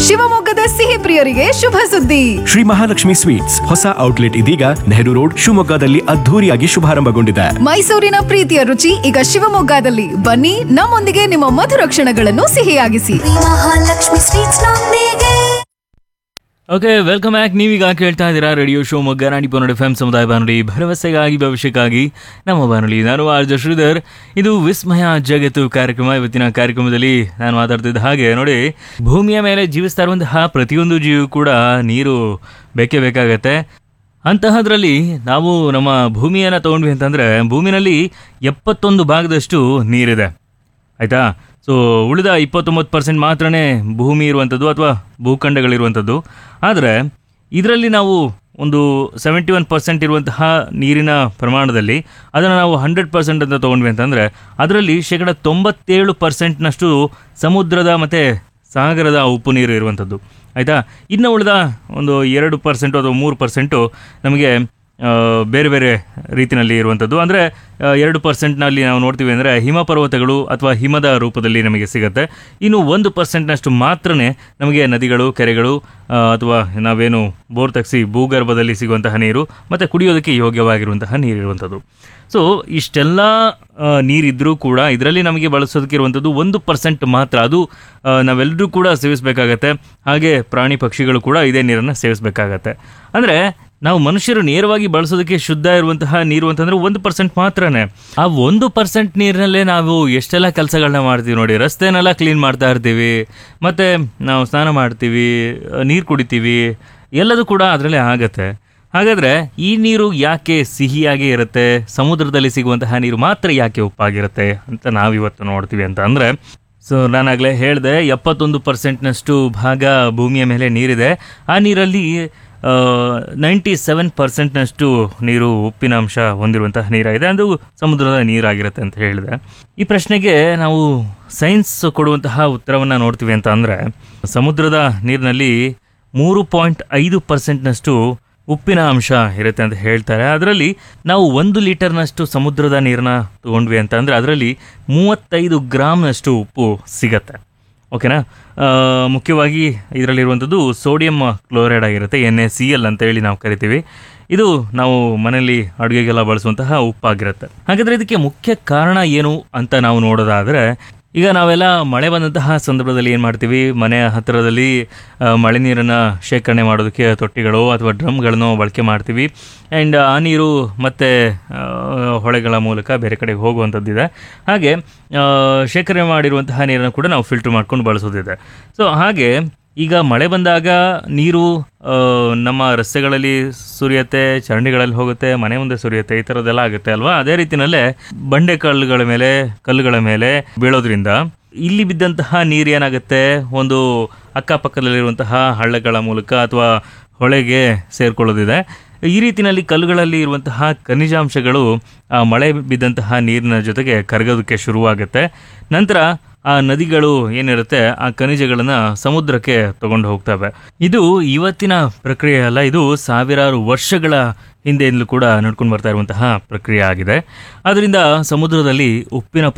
ಶಿವಮೊಗ್ಗದ ಸಿಹಿ ಪ್ರಿಯರಿಗೆ ಶುಭ ಸುದ್ದಿ ಶ್ರೀ ಮಹಾಲಕ್ಷ್ಮಿ ಸ್ವೀಟ್ಸ್ ಹೊಸ ಔಟ್ಲೆಟ್ ಇದೀಗ ನೆಹರು ರೋಡ್ ಶಿವಮೊಗ್ಗದಲ್ಲಿ ಅದ್ಧೂರಿಯಾಗಿ ಶುಭಾರಂಭಗೊಂಡಿದೆ ಮೈಸೂರಿನ ಪ್ರೀತಿಯ ರುಚಿ ಈಗ ಶಿವಮೊಗ್ಗದಲ್ಲಿ ಬನ್ನಿ ನಮ್ಮೊಂದಿಗೆ ನಿಮ್ಮ ಮಧುರ ಕ್ಷಣಗಳನ್ನು ಸಿಹಿಯಾಗಿಸಿ ಮಹಾಲಕ್ಷ್ಮಿ ಸ್ವೀಟ್ಸ್ ನೊಂದಿಗೆ ಓಕೆ ವೆಲ್ಕಮ್ ಬ್ಯಾಕ್ ನೀವೀಗ ಕೇಳ್ತಾ ಇದ್ದೀರಾ ರೇಡಿಯೋ ಶೋ ಮೊಗ್ಗ ನಾಡಿ ಪನ್ನಡ ಎಫ್ ಎಂ ಸಮುದಾಯ ಬಾನುಲಿ ಭರವಸೆಗಾಗಿ ಭವಿಷ್ಯಕ್ಕಾಗಿ ನಮ್ಮ ಬಾನುಲಿ ನಾನು ಆರ್ಜ ಶ್ರೀಧರ್ ಇದು ವಿಸ್ಮಯ ಜಗತ್ತು ಕಾರ್ಯಕ್ರಮ ಇವತ್ತಿನ ಕಾರ್ಯಕ್ರಮದಲ್ಲಿ ನಾನು ಮಾತಾಡ್ತಿದ್ದ ಹಾಗೆ ನೋಡಿ ಭೂಮಿಯ ಮೇಲೆ ಜೀವಿಸ್ತಾ ಇರುವಂತಹ ಪ್ರತಿಯೊಂದು ಜೀವಿಯೂ ಕೂಡ ನೀರು ಬೇಕೇ ಬೇಕಾಗತ್ತೆ ಅಂತಹದ್ರಲ್ಲಿ ನಾವು ನಮ್ಮ ಭೂಮಿಯನ್ನು ತಗೊಂಡ್ವಿ ಅಂತಂದರೆ ಭೂಮಿನಲ್ಲಿ ಎಪ್ಪತ್ತೊಂದು ಭಾಗದಷ್ಟು ನೀರಿದೆ ಆಯಿತಾ ಸೊ ಉಳಿದ ಇಪ್ಪತ್ತೊಂಬತ್ತು ಪರ್ಸೆಂಟ್ ಮಾತ್ರನೇ ಭೂಮಿ ಇರುವಂಥದ್ದು ಅಥವಾ ಭೂಖಂಡಗಳಿರುವಂಥದ್ದು ಆದರೆ ಇದರಲ್ಲಿ ನಾವು ಒಂದು ಸೆವೆಂಟಿ ಒನ್ ಪರ್ಸೆಂಟ್ ಇರುವಂತಹ ನೀರಿನ ಪ್ರಮಾಣದಲ್ಲಿ ಅದನ್ನು ನಾವು ಹಂಡ್ರೆಡ್ ಪರ್ಸೆಂಟ್ ಅಂತ ತೊಗೊಂಡ್ವಿ ಅಂತಂದರೆ ಅದರಲ್ಲಿ ಶೇಕಡ ತೊಂಬತ್ತೇಳು ಪರ್ಸೆಂಟ್ನಷ್ಟು ಸಮುದ್ರದ ಮತ್ತು ಸಾಗರದ ಉಪ್ಪು ನೀರು ಇರುವಂಥದ್ದು ಆಯಿತಾ ಇನ್ನು ಉಳಿದ ಒಂದು ಎರಡು ಪರ್ಸೆಂಟು ಅಥವಾ ಮೂರು ಪರ್ಸೆಂಟು ನಮಗೆ ಆ, ಬೇರೆ ಬೇರೆ ರೀತಿಯಲ್ಲಿ ಇರುವಂಥದ್ದು ಅಂದರೆ ಎರಡು ಪರ್ಸೆಂಟ್ನಲ್ಲಿ ನಾವು ನೋಡ್ತೀವಿ ಅಂದರೆ ಹಿಮ ಪರ್ವತಗಳು ಅಥವಾ ಹಿಮದ ರೂಪದಲ್ಲಿ ನಮಗೆ ಸಿಗುತ್ತೆ ಇನ್ನು ಒಂದು ಪರ್ಸೆಂಟ್ನಷ್ಟು ಮಾತ್ರನೇ ನಮಗೆ ನದಿಗಳು ಕೆರೆಗಳು ಆ, ಅಥವಾ ನಾವೇನು ಬೋರ್ ತೆಗೆಸಿ ಭೂಗರ್ಭದಲ್ಲಿ ಸಿಗುವಂತಹ ನೀರು ಮತ್ತು ಕುಡಿಯೋದಕ್ಕೆ ಯೋಗ್ಯವಾಗಿರುವಂತಹ ನೀರಿರುವಂಥದ್ದು ಸೊ ಇಷ್ಟೆಲ್ಲ ಆ, ನೀರಿದ್ರೂ ಕೂಡ ಇದರಲ್ಲಿ ನಮಗೆ ಬಳಸೋದಕ್ಕೆ ಇರುವಂಥದ್ದು ಒಂದು ಪರ್ಸೆಂಟ್ ಮಾತ್ರ ಅದು ಆ, ನಾವೆಲ್ಲರೂ ಕೂಡ ಸೇವಿಸಬೇಕಾಗತ್ತೆ ಹಾಗೆ ಪ್ರಾಣಿ ಪಕ್ಷಿಗಳು ಕೂಡ ಇದೇ ನೀರನ್ನು ಸೇವಿಸಬೇಕಾಗತ್ತೆ ಅಂದರೆ ನಾವು ಮನುಷ್ಯರು ನೇರವಾಗಿ ಬಳಸೋದಕ್ಕೆ ಶುದ್ಧ ಇರುವಂತಹ ನೀರು ಅಂತಂದ್ರೆ ಒಂದು ಪರ್ಸೆಂಟ್ ಮಾತ್ರನೇ ಆ ಒಂದು ಪರ್ಸೆಂಟ್ ನೀರಿನಲ್ಲೇ ನಾವು ಎಷ್ಟೆಲ್ಲ ಕೆಲಸಗಳನ್ನ ಮಾಡ್ತೀವಿ ನೋಡಿ ರಸ್ತೆನೆಲ್ಲ ಕ್ಲೀನ್ ಮಾಡ್ತಾ ಇರ್ತೀವಿ ಮತ್ತೆ ನಾವು ಸ್ನಾನ ಮಾಡ್ತೀವಿ ನೀರು ಕುಡಿತೀವಿ ಎಲ್ಲದೂ ಕೂಡ ಅದರಲ್ಲೇ ಆಗತ್ತೆ ಹಾಗಾದ್ರೆ ಈ ನೀರು ಯಾಕೆ ಸಿಹಿಯಾಗಿ ಇರುತ್ತೆ ಸಮುದ್ರದಲ್ಲಿ ಸಿಗುವಂತಹ ನೀರು ಮಾತ್ರ ಯಾಕೆ ಉಪ್ಪಾಗಿರುತ್ತೆ ಅಂತ ನಾವಿವತ್ತು ನೋಡ್ತೀವಿ ಅಂತ ಅಂದ್ರೆ ಸೊ ನಾನಾಗಲೇ ಹೇಳಿದೆ ಎಪ್ಪತ್ತೊಂದು ಪರ್ಸೆಂಟ್ನಷ್ಟು ಭಾಗ ಭೂಮಿಯ ಮೇಲೆ ನೀರಿದೆ ಆ ನೀರಲ್ಲಿ ನೈಂಟಿ ಸೆವೆನ್ ಪರ್ಸೆಂಟ್ನಷ್ಟು ನೀರು ಉಪ್ಪಿನಾಂಶ ಹೊಂದಿರುವಂತಹ ನೀರಾಗಿದೆ ಅದು ಸಮುದ್ರದ ನೀರಾಗಿರುತ್ತೆ ಅಂತ ಹೇಳಿದೆ ಈ ಪ್ರಶ್ನೆಗೆ ನಾವು ಸೈನ್ಸ್ ಕೊಡುವಂತಹ ಉತ್ತರವನ್ನು ನೋಡ್ತೀವಿ ಅಂತ ಅಂದರೆ ಸಮುದ್ರದ ನೀರಿನಲ್ಲಿ ಮೂರು ಪಾಯಿಂಟ್ ಐದು ಪರ್ಸೆಂಟ್ನಷ್ಟು ಉಪ್ಪಿನ ಅಂಶ ಇರುತ್ತೆ ಅಂತ ಹೇಳ್ತಾರೆ ಅದರಲ್ಲಿ ನಾವು ಒಂದು ಲೀಟರ್ನಷ್ಟು ಸಮುದ್ರದ ನೀರನ್ನ ತಗೊಂಡ್ವಿ ಅಂತ ಅಂದರೆ ಅದರಲ್ಲಿ ಮೂವತ್ತೈದು ಗ್ರಾಮ್ನಷ್ಟು ಉಪ್ಪು ಸಿಗತ್ತೆ ಓಕೆನಾ ಆ, ಮುಖ್ಯವಾಗಿ ಇದರಲ್ಲಿರುವಂಥದ್ದು ಸೋಡಿಯಂ ಕ್ಲೋರೈಡ್ ಆಗಿರುತ್ತೆ ಎನ್ ಎ ಸಿ ಎಲ್ ಅಂತ ಹೇಳಿ ನಾವು ಕರಿತೀವಿ ಇದು ನಾವು ಮನೆಯಲ್ಲಿ ಅಡುಗೆಗೆಲ್ಲ ಬಳಸುವಂತಹ ಉಪ್ಪಾಗಿರುತ್ತೆ ಹಾಗಾದರೆ ಇದಕ್ಕೆ ಮುಖ್ಯ ಕಾರಣ ಏನು ಅಂತ ನಾವು ನೋಡೋದಾದರೆ ಈಗ ನಾವೆಲ್ಲ ಮಳೆ ಬಂದಂತಹ ಸಂದರ್ಭದಲ್ಲಿ ಏನು ಮಾಡ್ತೀವಿ ಮನೆಯ ಹತ್ತಿರದಲ್ಲಿ ಆ, ಮಳೆ ನೀರನ್ನು ಶೇಖರಣೆ ಮಾಡೋದಕ್ಕೆ ತೊಟ್ಟಿಗಳು ಅಥವಾ ಡ್ರಮ್ಗಳನ್ನು ಬಳಕೆ ಮಾಡ್ತೀವಿ ಆ್ಯಂಡ್ ಆ ನೀರು ಮತ್ತೆ ಆ, ಹೊಳೆಗಳ ಮೂಲಕ ಬೇರೆ ಕಡೆಗೆ ಹೋಗುವಂಥದ್ದಿದೆ ಹಾಗೆ ಆ, ಶೇಖರಣೆ ಮಾಡಿರುವಂತಹ ನೀರನ್ನು ಕೂಡ ನಾವು ಫಿಲ್ಟರ್ ಮಾಡ್ಕೊಂಡು ಬಳಸೋದಿದೆ ಸೊ ಹಾಗೆ ಈಗ ಮಳೆ ಬಂದಾಗ ನೀರು ಆ, ನಮ್ಮ ರಸ್ತೆಗಳಲ್ಲಿ ಸುರಿಯುತ್ತೆ ಚರಂಡಿಗಳಲ್ಲಿ ಹೋಗುತ್ತೆ ಮನೆ ಮುಂದೆ ಸುರಿಯುತ್ತೆ ಈ ಥರದ್ದೆಲ್ಲ ಆಗುತ್ತೆ ಅಲ್ವಾ ಅದೇ ರೀತಿನಲ್ಲೇ ಬಂಡೆ ಕಲ್ಲುಗಳ ಮೇಲೆ ಕಲ್ಲುಗಳ ಮೇಲೆ ಬೀಳೋದ್ರಿಂದ ಇಲ್ಲಿ ಬಿದ್ದಂತಹ ನೀರು ಏನಾಗುತ್ತೆ ಒಂದು ಅಕ್ಕಪಕ್ಕದಲ್ಲಿರುವಂತಹ ಹಳ್ಳಗಳ ಮೂಲಕ ಅಥವಾ ಹೊಳೆಗೆ ಸೇರ್ಕೊಳ್ಳೋದಿದೆ ಈ ರೀತಿನಲ್ಲಿ ಕಲ್ಲುಗಳಲ್ಲಿ ಇರುವಂತಹ ಖನಿಜಾಂಶಗಳು ಆ ಮಳೆ ಬಿದ್ದಂತಹ ನೀರಿನ ಜೊತೆಗೆ ಕರಗೋದಕ್ಕೆ ಶುರುವಾಗುತ್ತೆ ನಂತರ ಆ ನದಿಗಳು ಏನಿರುತ್ತೆ ಆ ಖನಿಜಗಳನ್ನು ಸಮುದ್ರಕ್ಕೆ ತಗೊಂಡು ಹೋಗ್ತವೆ ಇದು ಇವತ್ತಿನ ಪ್ರಕ್ರಿಯೆ ಅಲ್ಲ ಇದು ಸಾವಿರಾರು ವರ್ಷಗಳ ಹಿಂದೆಯಿಂದಲೂ ಕೂಡ ನಡ್ಕೊಂಡು ಬರ್ತಾ ಇರುವಂತಹ ಪ್ರಕ್ರಿಯೆ ಆಗಿದೆ ಅದರಿಂದ ಸಮುದ್ರದಲ್ಲಿ ಉಪ್ಪಿನ